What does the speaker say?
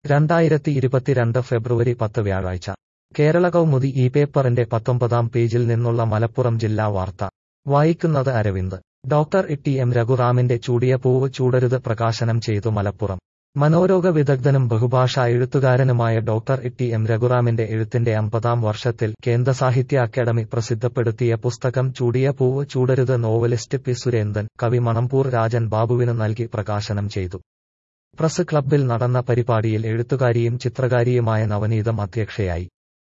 രണ്ടായിരത്തി ഇരുപത്തിരണ്ട് ഫെബ്രുവരി പത്ത് വ്യാഴാഴ്ച കേരള കൗമുദി ഈ പേപ്പറിന്റെ പത്തൊമ്പതാം പേജിൽ നിന്നുള്ള മലപ്പുറം ജില്ലാ വാർത്ത വായിക്കുന്നത് അരവിന്ദ് ഡോക്ടർ ടി എം രഘുറാമിന്റെ ചൂടിയ പൂവ് ചൂടരുത് പ്രകാശനം ചെയ്തു മലപ്പുറം മനോരോഗ വിദഗ്ധനും ബഹുഭാഷാ എഴുത്തുകാരനുമായ ഡോക്ടർ ടി എം രഘുറാമിന്റെ എഴുത്തിന്റെ അമ്പതാം വർഷത്തിൽ കേന്ദ്ര സാഹിത്യ അക്കാദമി പ്രസിദ്ധപ്പെടുത്തിയ പുസ്തകം ചൂടിയ പൂവ് ചൂടരുത് നോവലിസ്റ്റ് പി സുരേന്ദ്രൻ കവി മണമ്പൂർ രാജൻ ബാബുവിന് നൽകി പ്രകാശനം ചെയ്തു പ്രസ് ക്ലബ്ബിൽ നടന്ന പരിപാടിയിൽ എഴുത്തുകാരിയും ചിത്രകാരിയുമായ നവനീതം അധ്യക്ഷയായി